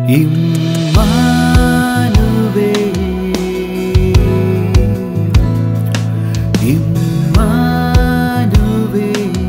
இம்மானுவே இம்மானுவே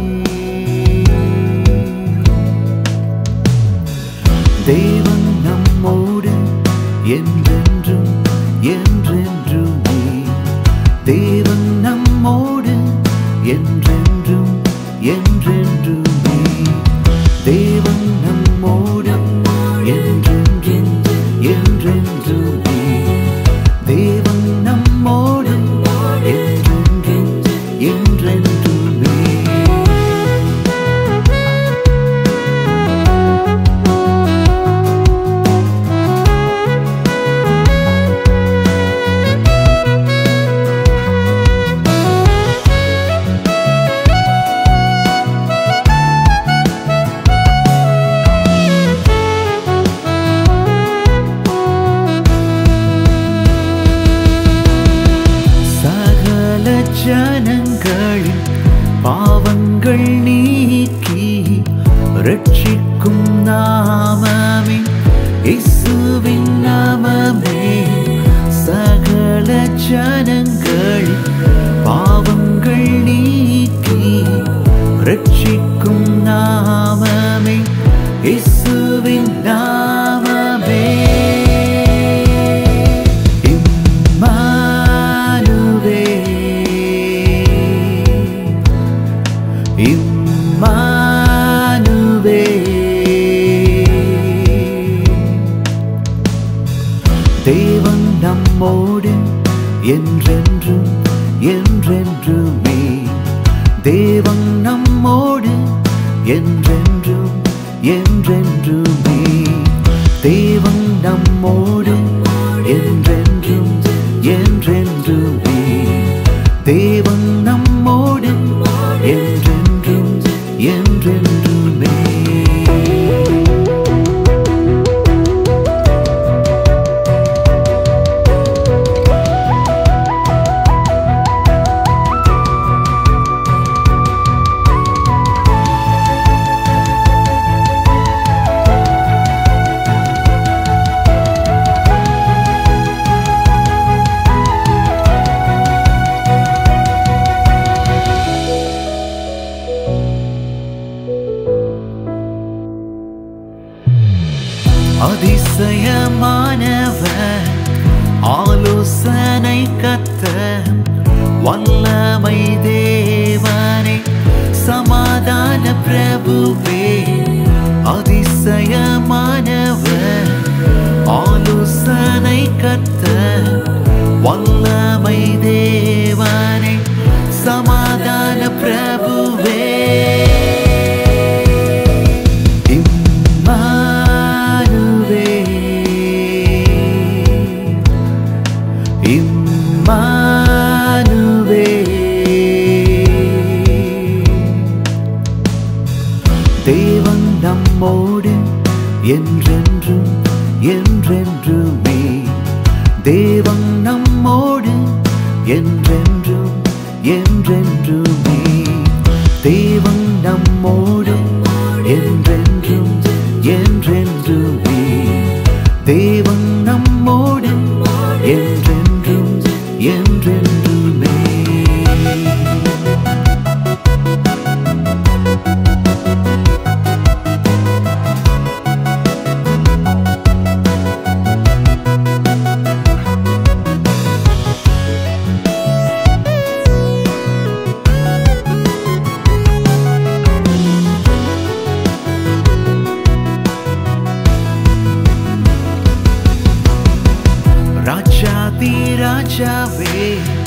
தேவன் நம்மோடு என்றென்றும் என்றென்றுமே தேவன் நம்மோடு என்றென்றும் என்றென்றுமே தேவன் நம்மோடு என்றென்றும் என்றென்றுமே தேவன் நம்மோடு என்றென்றும் என்றென்றுமே சகல ஜனங்களின் பாவங்கள் நீக்கி ரட்சிக்கும் நாமமே இயேசுவின் நாமமே சகல ஜனங்களின் பாவங்கள் நீக்கி ரட்சிக்கும் நாமமே இயேசுவின் நாமமே இம்மானுவே இம்மானுவே தேவன் நம்மோடு என்றென்றும் என்றென்றுமே தேவன் நம்மோடு என்றென்றும் என்றென்றுமே தேவன் நம்மோடு என்றென்றும் என்றென்றுமே தேவன் நம்மோடு என்றென்றும் என்றென்றுமே அதிசயமானவர் ஆலோசனை கத்த வல்லமை தேவனே சமாதான பிரபுவே அதிசயமானவர் ஆலோசனை கத்த வல்லமை தேவனே சமாதான பிரபுவே இம்மானுவே இம்மானுவே தேவன் நம்மோடு என்றென்றும் என்றென்றுமே தேவன் நம்மோடு என்றென்றும் என்றென்றுமே தேவன் நம்மோடு என்றென்றும் என்றென்றுமே தேவன் நம்மோடு என்றென்றும் என்றென்றுமே ராஜாதி ராஜாவே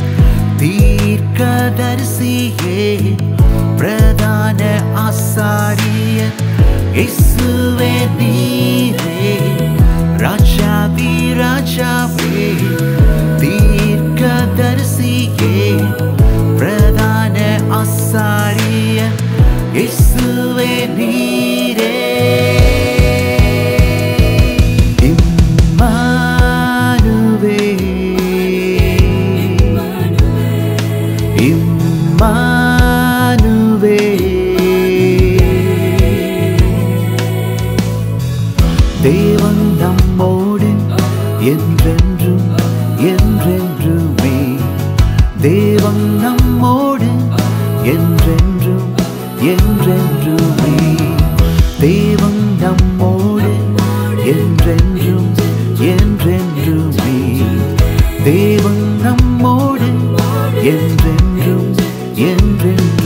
தீர்க்கதரிசியே பிரதான ஆசாரிய இயேசுவே நீரே ராஜாதி ராஜாவே தீர்க்கதரிசியே பிரதான ஆசாரிய இயேசுவே நீரே இம்மானுவே இம்மானுவே தேவன் நம் என்றென்றும் என்றென்றுமே தேவன் நம்மோடு என்றென்றும் என்றென்றுமே தேவன் நம்மோடு என்றென்றும் என்றென்றும்